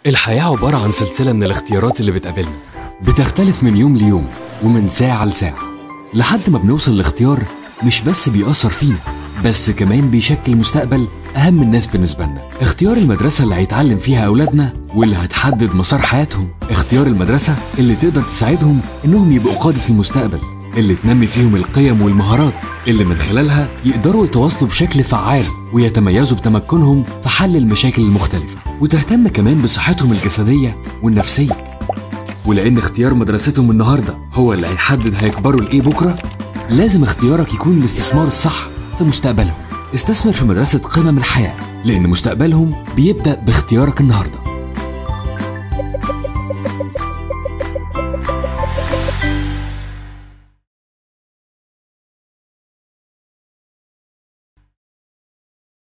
الحياة عبارة عن سلسلة من الاختيارات اللي بتقابلنا بتختلف من يوم ليوم ومن ساعة لساعة لحد ما بنوصل لاختيار مش بس بيأثر فينا بس كمان بيشكل مستقبل أهم الناس بالنسبة لنا اختيار المدرسة اللي هيتعلم فيها أولادنا واللي هتحدد مسار حياتهم اختيار المدرسة اللي تقدر تساعدهم إنهم يبقوا قادة المستقبل اللي تنمي فيهم القيم والمهارات اللي من خلالها يقدروا يتواصلوا بشكل فعال ويتميزوا بتمكنهم في حل المشاكل المختلفة وتهتم كمان بصحتهم الجسدية والنفسية ولأن اختيار مدرستهم النهاردة هو اللي هيحدد هيكبروا لإيه بكرة لازم اختيارك يكون الاستثمار الصح في مستقبلهم استثمر في مدرسة قمم الحياة لأن مستقبلهم بيبدأ باختيارك النهارده